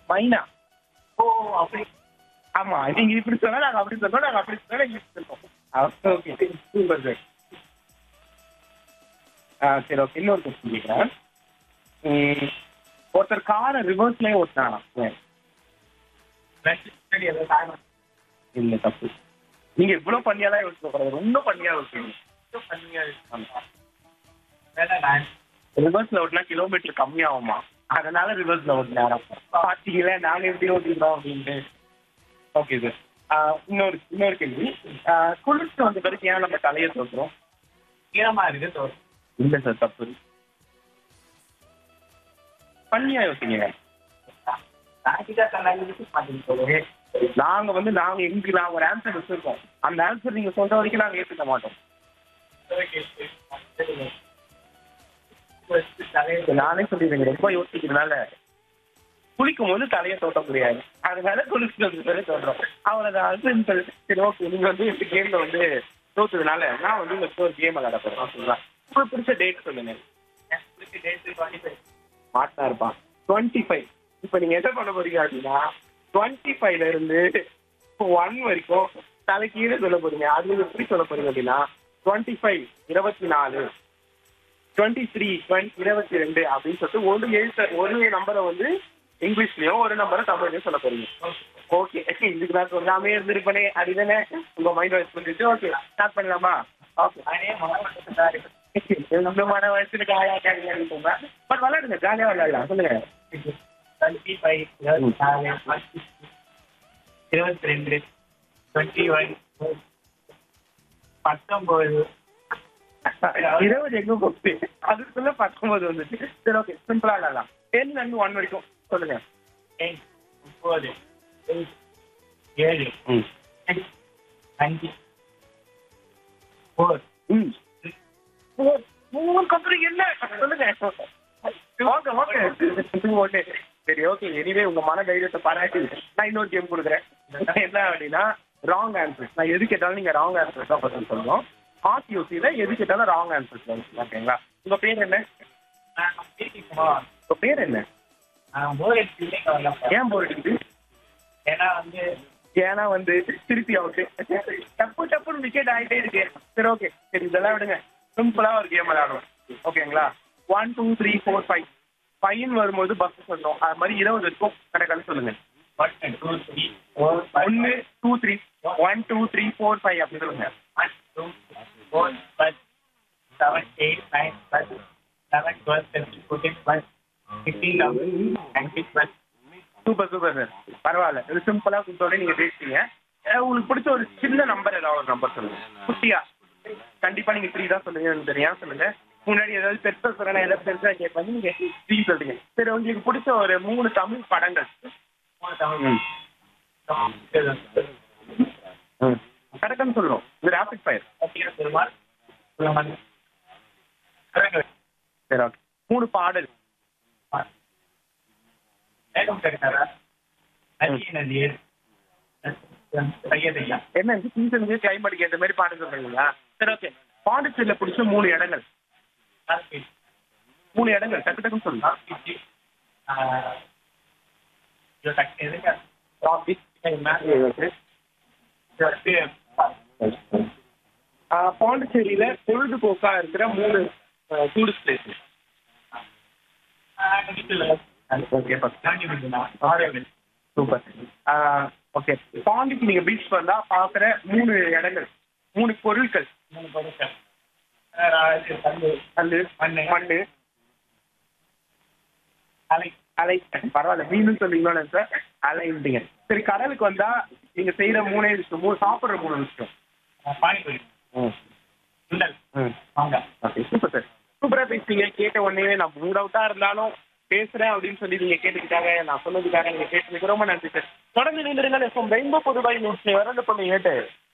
மைனா ஓ அப்படி ஆமா நீங்க இப்படி சொன்னா நாங்க அப்படி சொன்னோம் நாங்க அப்படி சொன்னா நீங்க இப்படி சொல்றோம் ஓகே சூப்பர் சார் ஆ சரி ஓகே இன்னொரு கொஸ்டின் கேட்குறேன் ஒருத்தர் காரை ரிவர்ஸ்லயே ஓட்டினானா சரி ஏதோ காரணம் இல்ல தப்பு நீங்க இவ்வளவு பண்ணியாதான் யோசிக்க கூடாது ரொம்ப பண்ணியா யோசிக்கணும் பண்ணியா வேணா நான் ரிவர்ஸ்ல ஓட்டினா கிலோமீட்டர் கம்மியாகுமா அதனால ரிவர்ஸ்ல ஓட்டினாராம் பாத்தீங்களா நாங்க எப்படி ஓட்டிக்கிறோம் அப்படின்ட்டு ஓகே சார் இன்னொரு இன்னொரு கேள்வி குளிர்ச்சி வந்த பிறகு ஏன் நம்ம தலையை தோற்றுறோம் ஈரமா இருக்கு தோறு இல்ல சார் தப்பு பண்ணியா யோசிங்க நாக்கிட்டா தண்ணி மாட்டேங்க தோறு நாங்க வந்து நாங்க எங்க நாங்க ஒரு ஆன்சர் வச்சிருக்கோம் அந்த ஆன்சர் நீங்க சொல்ற வரைக்கும் நாங்க ஏத்துக்க மாட்டோம் இப்ப நானே சொல்லிடுறேங்க ரொம்ப யோசிக்கிறதுனால குளிக்கும் போது தலையை தோட்ட முடியாது அதனால குளிச்சு வந்து பேரு தோன்றோம் அவ்வளவுதான் சிம்பிள் சரி ஓகே நீங்க வந்து இந்த கேம்ல வந்து தோத்ததுனால நான் வந்து உங்களுக்கு ஒரு கேம் விளையாட போறேன் ஓகேங்களா உங்களுக்கு பிடிச்ச டேட் சொல்லுங்க மாட்டா இருப்பான் டுவெண்ட்டி ஃபைவ் இப்போ நீங்க என்ன பண்ண போறீங்க அப்படின்னா டுவெண்ட்டி ஃபைவ்ல இருந்து ஒன் வரைக்கும் தலைக்கீழே சொல்ல போறீங்க அது நீங்க எப்படி சொல்ல போறீங்க அப்படின்னா டுவெண்ட்டி ஃபைவ் இருபத்தி நாலு டுவெண்ட்டி த்ரீ இருபத்தி ரெண்டு அப்படின்னு சொல்லிட்டு ஒரு எழுத்த ஒரு நம்பரை வந்து இங்கிலீஷ்லயும் ஒரு நம்பரை தமிழ்லயும் சொல்ல போறீங்க ஓகே இதுக்கு நான் சொல்லாமே இருந்திருப்பேனே அப்படிதானே உங்க மைண்ட் வாய்ஸ் பண்ணிட்டு ஓகே ஸ்டார்ட் பண்ணலாமா ஓகே நம்ம மன வயசுல காயாக்காங்க பட் விளையாடுங்க ஜாலியா விளையாடலாம் சொல்லுங்க டுவெண்ட்டி ஃபைவ் இருபத்தி நாலு இருபத்தி ரெண்டு டுவெண்ட்டி ஒன் பத்தொன்பது இருபது எங்க போகுது அதுக்குள்ள பத்தொன்பது வந்துச்சு சரி ஓகே சிம்பிளா விளையாடலாம் டென் அண்ட் ஒன் வரைக்கும் சொல்லுங்க எயிட் முப்பது எயிட் ஏழு ம் எட்டு, அஞ்சு ஃபோர் ம் மூ- மூணு கம்பெனி என்ன சொல்லுங்க ஓகே ஓகே ஓகே சரி ஓகே எனிவே உங்க மன தைரியத்தை பாராட்டி நான் இன்னொரு கேம் கொடுக்குறேன் என்ன அப்படின்னா ராங் ஆன்சர்ஸ் நான் எது கேட்டாலும் நீங்க ராங் ஆன்சர்ஸ் தான் பதில் சொல்லணும் ஆர்டிஓசியில எது கேட்டாலும் ராங் ஆன்சர்ஸ் ஓகேங்களா உங்க பேர் என்ன நான் பேசிக்குமார் உங்க பேர் என்ன போர் அடிச்சுட்டே வரலாம் ஏன் போர் அடிக்குது ஏன்னா வந்து ஏன்னா வந்து திருப்பி அவுட்டு டப்பு டப்புன்னு விக்கெட் ஆகிட்டே இருக்கு சரி ஓகே சரி இதெல்லாம் விடுங்க சிம்பிளா ஒரு கேம் விளையாடுவோம் ஓகேங்களா one two three four five fine வரும்போது பஸ் சொல்றோம் அது மாதிரி இருபது இருக்கும் கணக்கான சொல்லுங்க one two three four five ஒன்னு two three one two three four five அப்படி சொல்லுங்க one two four five seven eight nine five eleven twelve thirteen fourteen five fifteen nineteen twelve super super sir பரவாயில்ல இது சிம்பிளா கொடுத்தோட நீங்க பேசுறீங்க அஹ் உங்களுக்கு பிடிச்ச ஒரு சின்ன நம்பர் ஏதாவது ஒரு நம்பர் சொல்லுங்க குட்டியா கண்டிப்பா நீங்க த்ரீ தான் சொல்லுங்க எனக்கு தெரியும் சொல்லுங்க முன்னாடி ஏதாவது பெருசா சொல்றேன் ஏதாவது பெருசா கேட்பாங்க நீங்க த்ரீ சொல்றீங்க சரி உங்களுக்கு பிடிச்ச ஒரு மூணு தமிழ் படங்கள் மூணு தமிழ் ம். கரெக்டான்னு சொல்றோம் இது ரேபிட் ஃபயர் சத்திய பெருமாள் சுலமன் சரி ஓகே மூணு பாடல் வேகம் கிடைத்தாரா நதி நதியர் ஐயா என்ன இந்த சீசனுக்கு கிளைமேட்டுக்கு ஏற்ற மாதிரி பாடல் சொல்றீங்களா சரி ஓகே பாண்டிச்சேரியில பிடிச்ச மூணு இடங்கள் மூணு இடங்கள் டக்கு டக்குன்னு சொல்லுங்க ஆஹ் பாண்டிச்சேரியில பொழுதுபோக்கா இருக்கிற மூணு tourist place okay super okay பாண்டிக்கு நீங்க பீச் வந்தா பாக்குற மூணு இடங்கள் மூணு பொருட்கள் கல்லு மண்ணு. மண்ணு அலை அலை பரவாயில்ல மீன் சொன்னீங்களோ சார் அலைன்றீங்க சரி கடலுக்கு வந்தா நீங்க செய்யற மூணே விஷயம் மூணு சாப்பிடுற மூணு விஷயம் பானிபூரி சுண்டல் ம் மாங்காய் ஓகே சூப்பர் சார் சூப்பரா பேசுறீங்க கேட்ட உடனே நான் மூட் அவுட்டா இருந்தாலும் பேசுறேன் அப்படின்னு சொல்லி நீங்க கேட்டுக்கிட்டாங்க நான் சொன்னதுக்காக நீங்க பேசுறதுக்கு ரொம்ப நன்றி சார் தொடர்ந்து நின்றுங்கள் எஃப்எம் ரெயின்போ புதுவாய் நியூஸ் வரண்டு பண்ணி கேட்டு